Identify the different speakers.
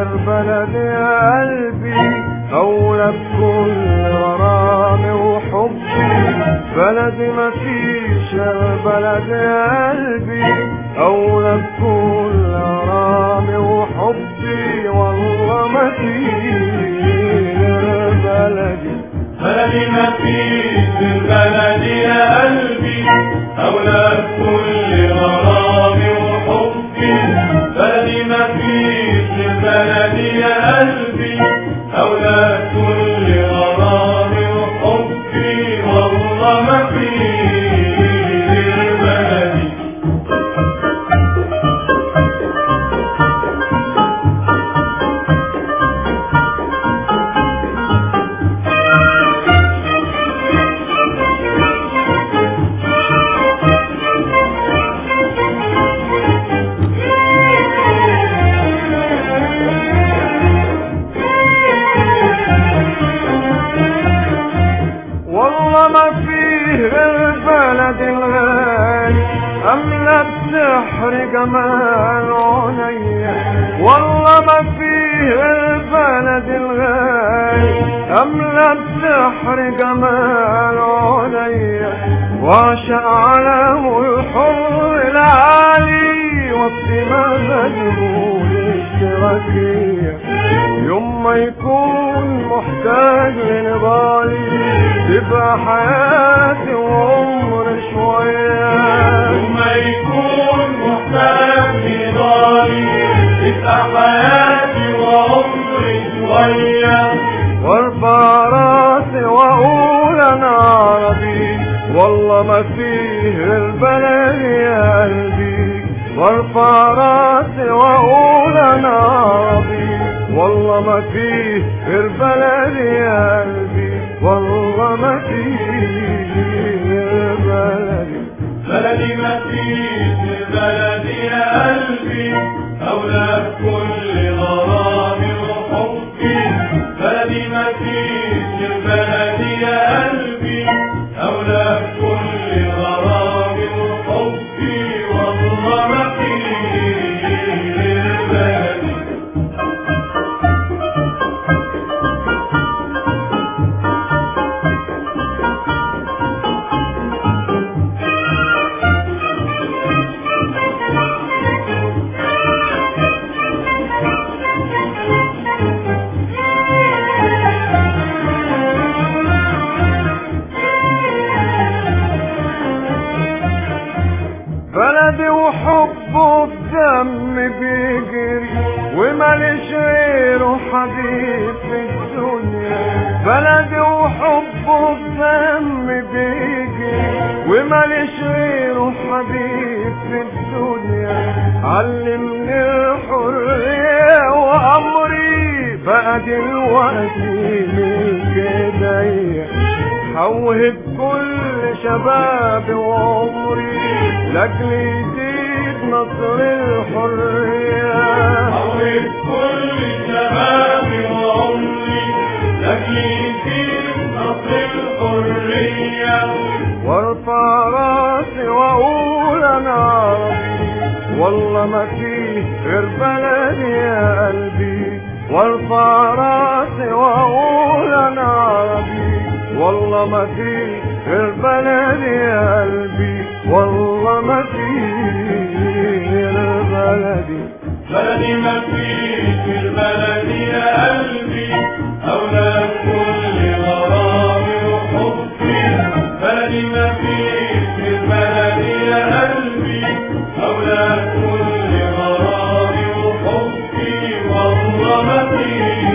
Speaker 1: غير بلدي يا قلبي أولى بكل غرامي وحبي بلدي ما فيش غير بلدي يا قلبي أولى بكل غرامي وحبي والله ما فيش غير بلدي
Speaker 2: بلدي ما فيش البلد يا قلبي أولى كل غرامي وحبي بلدي ما فيش البلد يا قلبي أولى كل غرامي وحبي والله ما فيش البلد
Speaker 1: والله ما فيه غير بلد الغالي أملى بسحر جمال عينيا والله ما فيه غير بلد الغالي أملى بسحر جمال عينيا وعشق علم الحر العالي والسما مجهول اشتراكية يوم ما يكون محتاج لنضالي تبقى حياتي وعمر شوية
Speaker 2: ثم يكون محتاج لضالي تبقى حياتي وعمري شوية
Speaker 1: وارفع راسي واقول انا عربي والله ما فيه غير بلد يا قلبي وارفع راسي واقول انا عربي والله ما فيه غير بلد يا قلبي والله ما فيه غير بلدي
Speaker 2: بلدي ما فيش البلد يا قلبي أولى كل غرامي وحبي بلدي ما فيش البلد يا قلبي أولى كل غرامي وحبي والله ما فيش البلد
Speaker 1: بلدي وحبه بدم بيجري وماليش غيره حبيب في الدنيا بلدي وحبه بدم بيجري وماليش غيره حبيب في الدنيا علمني الحرية وأمري بقى دلوقتي من كدايا حوهب كل شبابي وعمري لاجل يزيد نصر الحرية
Speaker 2: حولت كل شبابي وعمري لكن يزيد نصر الحرية
Speaker 1: وارفع راسي واقول انا عربي والله ما فيه غير بلدي يا قلبي وارفع راسي واقول انا عربي والله ما فيه غير بلدي يا قلبي والله ما فيه غير بلدي
Speaker 2: بلدي ما فيش البلد يا قلبي أولى كل غرامي وحبي بلدي ما فيش البلد يا قلبي أولى كل غرامي وحبي والله ما فيش